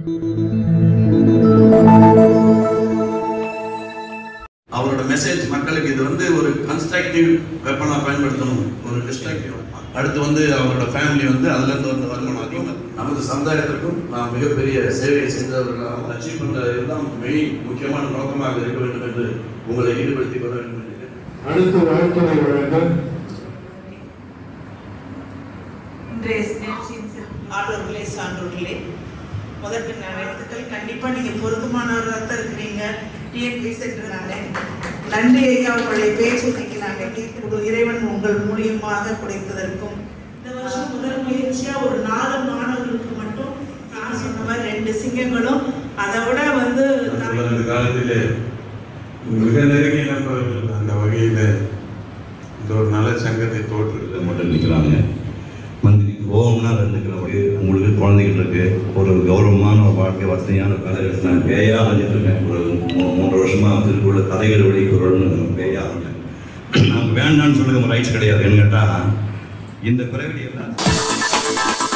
அவரோட மெசேஜ் மக்களுக்கு இது வந்து ஒரு கன்ஸ்ட்ரக்டிவ் வெப்பனாக பயன்படுத்தணும் ஒரு டிஸ்ட்ரக்டிவ் அடுத்து வந்து அவரோட ஃபேமிலி வந்து அதுலேருந்து வந்து வருமானம் அதிகமாக நமது சமுதாயத்திற்கும் நாம் மிகப்பெரிய சேவையை செய்தவர்கள் அச்சீவ் பண்ணுறது தான் மெயின் முக்கியமான நோக்கமாக இருக்க வேண்டும் என்று உங்களை ஈடுபடுத்திக் கொள்ள வேண்டும் என்று அடுத்து வாழ்த்துறை வழங்க இன்றைய நிகழ்ச்சியின் ஆண்டோர்களே சான்றோர்களே முதற்கு நான் வாழ்த்துக்கள் கண்டிப்பா நீங்க பொருத்தமானவராக தான் இருக்கிறீங்க டிஎன்பி சென்றாங்க நன்றி ஐயா உங்களுடைய பேச்சு இன்னைக்கு நாங்கள் கேட்கிறது இறைவன் உங்கள் மூலியமாக குடைத்ததற்கும் இந்த வருஷம் முதல் முயற்சியா ஒரு நாலு மாணவர்களுக்கு மட்டும் நான் சொன்ன மாதிரி ரெண்டு சிங்கங்களும் அதை விட வந்து அந்த காலத்திலே மிக நெருங்கிய நண்பர்கள் அந்த வகையில் இந்த ஒரு நல்ல சங்கத்தை தோற்றுவித்தது மட்டும் நிற்கிறாங்க மந்திரிக்கு கோபம்னா ரெண்டு கிலோமீட்டர் உங்களுக்கு குழந்தைகள் இருக்கு ஒரு கௌரவமான ஒரு வாழ்க்கை வசதியான காலகட்டத்தில் நான் பேயா அலைஞ்சிட்டு இருக்கேன் ஒரு மூ- மூன்று வருஷமா திருக்குறள் கதைகள் வெளிக்குறள்னு பேயா அலைஞ்சேன் நமக்கு வேண்டாம்னு சொல்லுங்க ரைட்ஸ் கிடையாது என்ன கேட்டால் இந்த குறைவிலை எல்லாம்